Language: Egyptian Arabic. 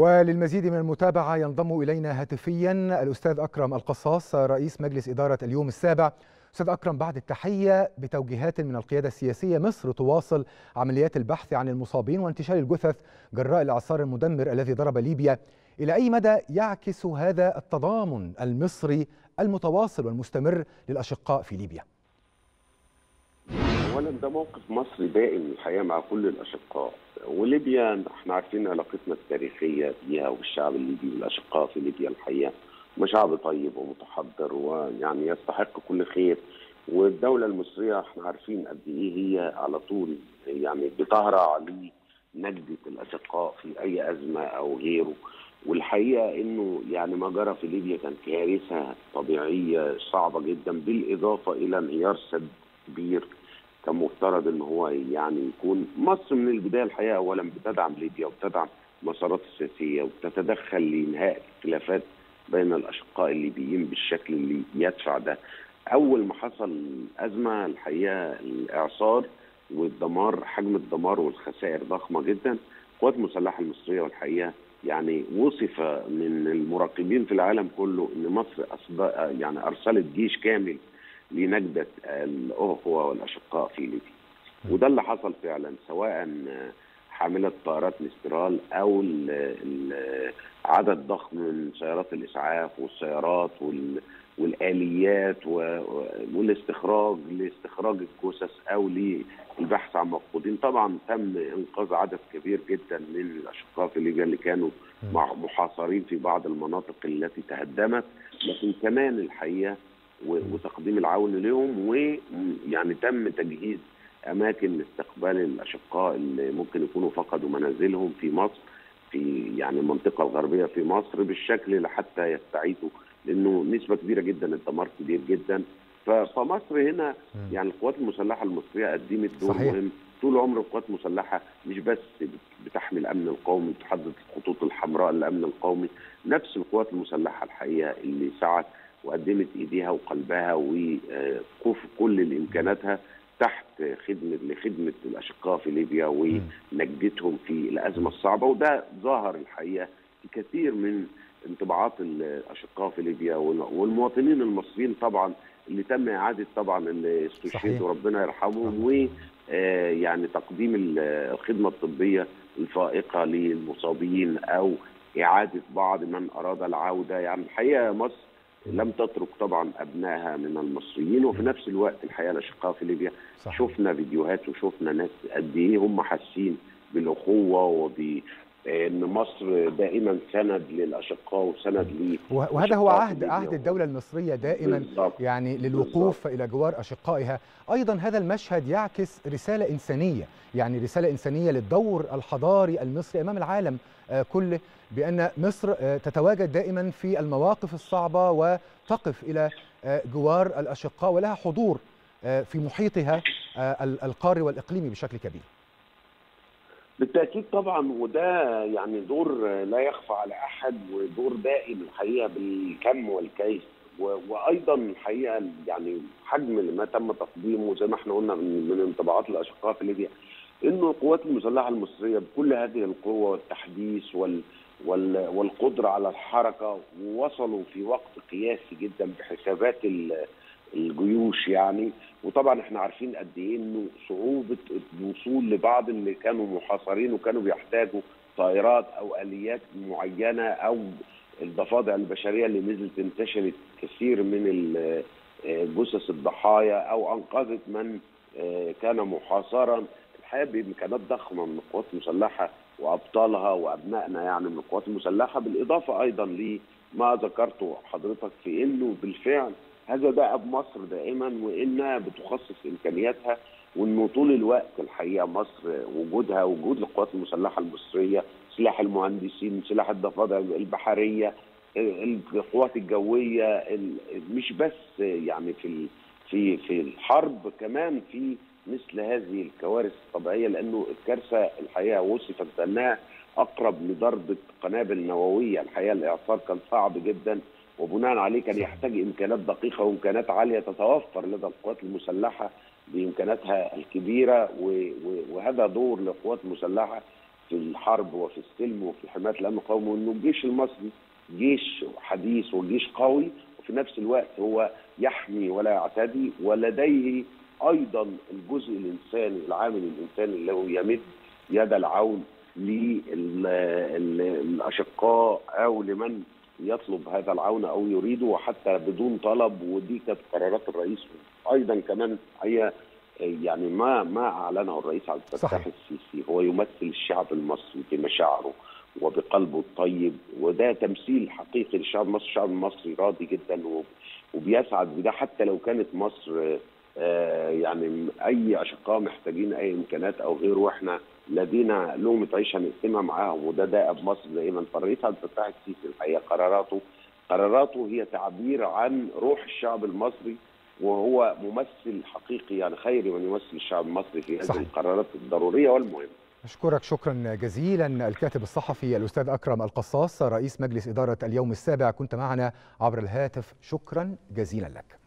وللمزيد من المتابعة ينضم إلينا هاتفيا الأستاذ أكرم القصاص رئيس مجلس إدارة اليوم السابع أستاذ أكرم بعد التحية بتوجيهات من القيادة السياسية مصر تواصل عمليات البحث عن المصابين وانتشار الجثث جراء الإعصار المدمر الذي ضرب ليبيا إلى أي مدى يعكس هذا التضامن المصري المتواصل والمستمر للأشقاء في ليبيا؟ اولا ده موقف مصري دائم الحقيقه مع كل الاشقاء وليبيا احنا عارفين علاقتنا التاريخيه بيها وبالشعب الليبي والاشقاء في ليبيا الحقيقه هم شعب طيب ومتحضر ويعني يستحق كل خير والدوله المصريه احنا عارفين قد ايه هي على طول يعني بتهرع لنجده الاشقاء في اي ازمه او غيره والحقيقه انه يعني ما جرى في ليبيا كان كارثه طبيعيه صعبه جدا بالاضافه الى انهيار سد كبير كان مفترض ان هو يعني يكون مصر من البدايه الحقيقه اولا بتدعم ليبيا وبتدعم المسارات السياسيه وبتتدخل لانهاء الخلافات بين الاشقاء الليبيين بالشكل اللي يدفع ده. اول ما حصل ازمه الحقيقه الاعصار والدمار حجم الدمار والخسائر ضخمه جدا القوات المسلحه المصريه والحقيقه يعني وصف من المراقبين في العالم كله ان مصر يعني ارسلت جيش كامل لنجدة الأخوة والأشقاء في ليبيا وده اللي حصل فعلا سواء حاملة طائرات مسترال أو عدد ضخم من سيارات الإسعاف والسيارات والآليات والاستخراج لاستخراج الجثث أو للبحث عن مفقودين طبعا تم إنقاذ عدد كبير جدا من الأشقاء في ليبيا اللي كانوا محاصرين في بعض المناطق التي تهدمت لكن كمان الحقيقة وتقديم العون لهم ويعني تم تجهيز اماكن لاستقبال الاشقاء اللي ممكن يكونوا فقدوا منازلهم في مصر في يعني المنطقه الغربيه في مصر بالشكل لحتى يستعيدوا لانه نسبه كبيره جدا الدمار كبير جدا فمصر هنا يعني القوات المسلحه المصريه قدمت دور صحيح. مهم طول عمر القوات المسلحه مش بس بتحمي الامن القومي بتحدد الخطوط الحمراء للامن القومي نفس القوات المسلحه الحقيقه اللي سعت وقدمت ايديها وقلبها وكل الامكاناتها تحت خدمه لخدمه الاشقاء في ليبيا ونجدتهم في الازمه الصعبه وده ظهر الحقيقه في كثير من انطباعات الاشقاء في ليبيا والمواطنين المصريين طبعا اللي تم اعاده طبعا اللي استشهدوا ربنا يرحمهم و يعني تقديم الخدمه الطبيه الفائقه للمصابين او اعاده بعض من اراد العوده يعني الحقيقه مصر لم تترك طبعا ابنائها من المصريين وفي نفس الوقت الحقيقه الاشقاء في ليبيا صح. شفنا فيديوهات وشفنا ناس قد ايه هم حاسين بالاخوه وب ان مصر دائما سند للاشقاء وسند لي وهذا هو عهد عهد الدوله المصريه دائما بالزبط. يعني للوقوف بالزبط. الى جوار اشقائها ايضا هذا المشهد يعكس رساله انسانيه يعني رساله انسانيه للدور الحضاري المصري امام العالم كله بان مصر تتواجد دائما في المواقف الصعبه وتقف الى جوار الاشقاء ولها حضور في محيطها القاري والاقليمي بشكل كبير بالتاكيد طبعا وده يعني دور لا يخفى على احد ودور دائم الحقيقه بالكم والكيف وايضا الحقيقه يعني حجم ما تم تقديمه زي ما احنا قلنا من, من انطباعات الاشقاء في ليبيا انه القوات المسلحه المصريه بكل هذه القوه والتحديث وال وال والقدره على الحركه ووصلوا في وقت قياسي جدا بحسابات الجيوش يعني وطبعا احنا عارفين قد ايه انه صعوبه الوصول لبعض اللي كانوا محاصرين وكانوا بيحتاجوا طائرات او اليات معينه او الضفادع البشريه اللي نزلت انتشرت كثير من جثث الضحايا او انقذت من كان محاصرا الحقيقه بامكانات ضخمه من القوات المسلحه وابطالها وابنائنا يعني من القوات المسلحه بالاضافه ايضا لما ذكرته حضرتك في انه بالفعل هذا دأب مصر دائما وانها بتخصص امكانياتها وانه طول الوقت الحقيقه مصر وجودها وجود القوات المسلحه المصريه سلاح المهندسين سلاح الضفادع البحريه القوات الجويه مش بس يعني في في في الحرب كمان في مثل هذه الكوارث الطبيعيه لانه الكارثه الحقيقه وصفت بانها اقرب لضربه قنابل نوويه الحقيقه الاعصار كان صعب جدا وبناء عليه كان يحتاج امكانات دقيقه وامكانات عاليه تتوفر لدى القوات المسلحه بامكاناتها الكبيره وهذا دور للقوات المسلحه في الحرب وفي السلم وفي حمايه الامن القومي وانه الجيش المصري جيش حديث وجيش قوي وفي نفس الوقت هو يحمي ولا يعتدي ولديه ايضا الجزء الانساني العامل الانساني اللي هو يمد يد العون للاشقاء او لمن يطلب هذا العون او يريده وحتى بدون طلب ودي كانت قرارات الرئيس ايضا كمان هي يعني ما ما اعلنه الرئيس عبد الفتاح السيسي هو يمثل الشعب المصري بمشاعره وبقلبه الطيب وده تمثيل حقيقي للشعب المصري، الشعب المصري راضي جدا وبيسعد بده حتى لو كانت مصر يعني اي اشقاء محتاجين اي امكانات او غيره واحنا لدينا لقمه عيش هنقسمها معاهم وده دائب مصر دائما فالرئيس عبد الفتاح السيسي الحقيقه قراراته قراراته هي تعبير عن روح الشعب المصري وهو ممثل حقيقي يعني خيري من يمثل الشعب المصري في هذه القرارات الضروريه والمهمه. أشكرك شكرا جزيلا الكاتب الصحفي الأستاذ أكرم القصاص رئيس مجلس إدارة اليوم السابع كنت معنا عبر الهاتف شكرا جزيلا لك